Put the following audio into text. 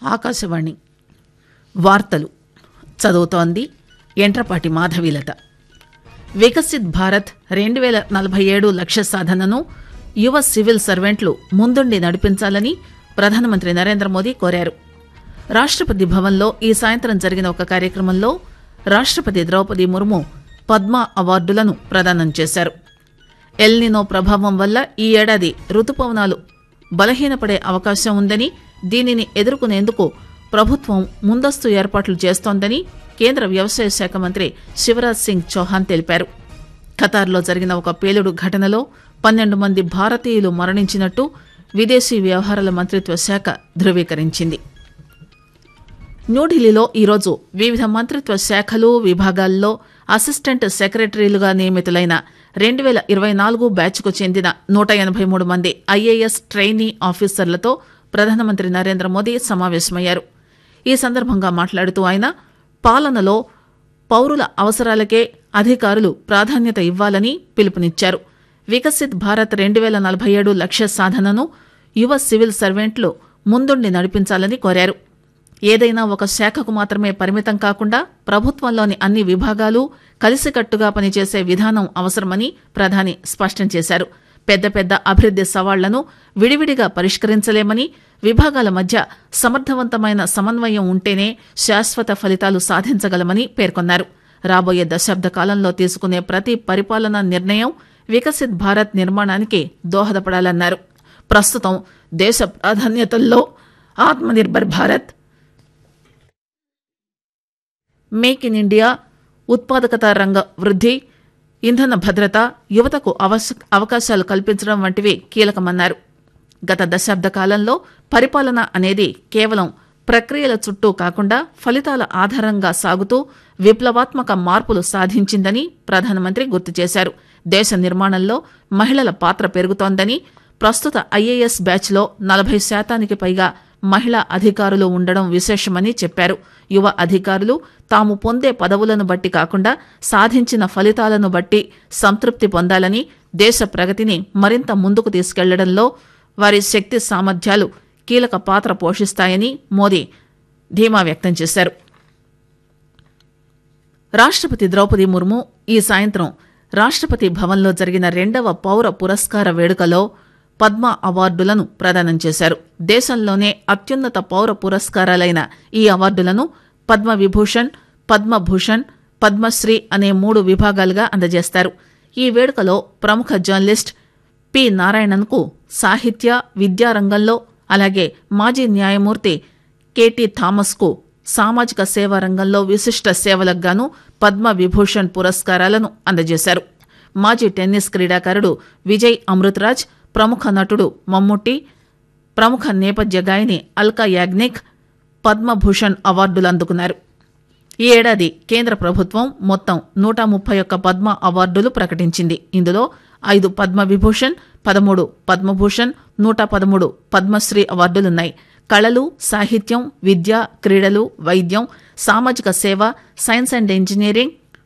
ఆకాశవాణి వార్తలు చదువుతోంది ఎంట్రపాటి మాధవీలత వికసిత్ భారత్ రెండు వేల నలభై ఏడు లక్ష్య సాధనను యువ సివిల్ సర్వెంట్లు ముందుండి నడిపించాలని ప్రధానమంత్రి నరేంద్ర మోదీ కోరారు రాష్టపతి భవన్లో ఈ సాయంత్రం జరిగిన ఒక కార్యక్రమంలో రాష్టపతి ద్రౌపది ముర్ము పద్మ అవార్డులను ప్రదానం చేశారు ఎల్నినో ప్రభావం వల్ల ఈ ఏడాది రుతుపవనాలు బలహీనపడే అవకాశం ఉందని దీనిని ఎదుర్కొనేందుకు ప్రభుత్వం ముందస్తు ఏర్పాట్లు చేస్తోందని కేంద్ర వ్యవసాయ శాఖ మంత్రి శివరాజ్ సింగ్ చౌహాన్ తెలిపారు ఖతార్లో జరిగిన ఒక పేలుడు ఘటనలో పన్నెండు మంది భారతీయులు మరణించినట్టు విదేశీ వ్యవహారాల మంత్రిత్వ శాఖ ధృవీకరించింది న్యూఢిల్లీలో ఈరోజు వివిధ మంత్రిత్వ శాఖలు విభాగాల్లో అసిస్టెంట్ సెక్రటరీలుగా నియమితులైన రెండు వేల ఇరవై నాలుగు బ్యాచ్కు చెందిన నూట ఎనభై మూడు మంది ఐఏఎస్ ట్రైనీ ఆఫీసర్లతో ప్రధానమంత్రి నరేంద్ర మోదీ సమావేశమయ్యారు ఈ సందర్భంగా మాట్లాడుతూ ఆయన పాలనలో పౌరుల అవసరాలకే అధికారులు ప్రాధాన్యత ఇవ్వాలని పిలుపునిచ్చారు వికసిత్ భారత్ రెండు వేల నలభై ఏడు లక్ష్య సాధనను యువ సివిల్ సర్వెంట్లు ముందుండి నడిపించాలని కోరారు ఏదైనా ఒక శాఖకు మాత్రమే పరిమితం కాకుండా ప్రభుత్వంలోని అన్ని విభాగాలు కలిసికట్టుగా పనిచేసే విధానం అవసరమని ప్రధాని స్పష్టం చేశారు పెద్ద పెద్ద అభివృద్ది సవాళ్లను విడివిడిగా పరిష్కరించలేమని విభాగాల మధ్య సమర్థవంతమైన సమన్వయం ఉంటేనే శాశ్వత ఫలితాలు సాధించగలమని పేర్కొన్నారు రాబోయే దశాబ్ద కాలంలో తీసుకునే ప్రతి పరిపాలనా నిర్ణయం వికసిత్ భారత్ నిర్మాణానికి దోహదపడాలన్నారు ప్రస్తుతం దేశ ప్రాధాన్యతల్లో Atmanirbhar Bharat make in India ఉత్పాదకత రంగ వృద్ధి ఇంధన భద్రత యువతకు అవశ- అవకాశాలు కల్పించడం వంటివి కీలకమన్నారు గత దశాబ్ద కాలంలో పరిపాలన అనేది కేవలం ప్రక్రియల చుట్టూ కాకుండా ఫలితాల ఆధారంగా సాగుతూ విప్లవాత్మక మార్పులు సాధించిందని ప్రధానమంత్రి గుర్తు చేశారు దేశ నిర్మాణంలో మహిళల పాత్ర పెరుగుతోందని ప్రస్తుత ఐఏఎస్ బ్యాచ్లో నలభై శాతానికి పైగా మహిళా అధికారులు ఉండడం విశేషమని చెప్పారు యువ అధికారులు తాము పొందే పదవులను బట్టి కాకుండా సాధించిన ఫలితాలను బట్టి సంతృప్తి పొందాలని దేశ ప్రగతిని మరింత ముందుకు తీసుకెళ్లడంలో వారి శక్తి సామర్థ్యాలు కీలక పాత్ర పోషిస్తాయని మోదీ ధీమా వ్యక్తం చేశారు రాష్టపతి ద్రౌపది ముర్ము ఈ సాయంత్రం రాష్టపతి భవన్లో జరిగిన రెండవ పౌర పురస్కార వేడుకలో పద్మ అవార్డులను ప్రదానం చేశారు దేశంలోనే అత్యున్నత పౌర పురస్కారాలైన ఈ అవార్డులను పద్మ విభూషణ్ పద్మభూషణ్ పద్మశ్రీ అనే మూడు విభాగాలుగా అందజేస్తారు ఈ వేడుకలో ప్రముఖ జర్నలిస్ట్ పి నారాయణన్కు సాహిత్య విద్యా రంగంలో అలాగే మాజీ న్యాయమూర్తి కెటి థామస్కు సామాజిక సేవా రంగంలో విశిష్ట సేవలకు గాను పద్మ విభూషణ్ పురస్కారాలను అందజేశారు మాజీ టెన్నిస్ క్రీడాకారుడు విజయ్ అమృతరాజ్ ప్రముఖ నటుడు మమ్ముట్టి ప్రముఖ నేపథ్య గాయని అల్కా యాగ్నిక్ పద్మభూషణ్ అవార్డులు అందుకున్నారు ఈ ఏడాది కేంద్ర ప్రభుత్వం మొత్తం నూట ముప్పై ఒక్క పద్మ అవార్డులు ప్రకటించింది ఇందులో ఐదు పద్మ విభూషణ్ పదమూడు పద్మభూషణ్ నూట పదమూడు పద్మశ్రీ అవార్డులున్నాయి కళలు సాహిత్యం విద్య క్రీడలు వైద్యం సామాజిక సేవ సైన్స్ అండ్ ఇంజనీరింగ్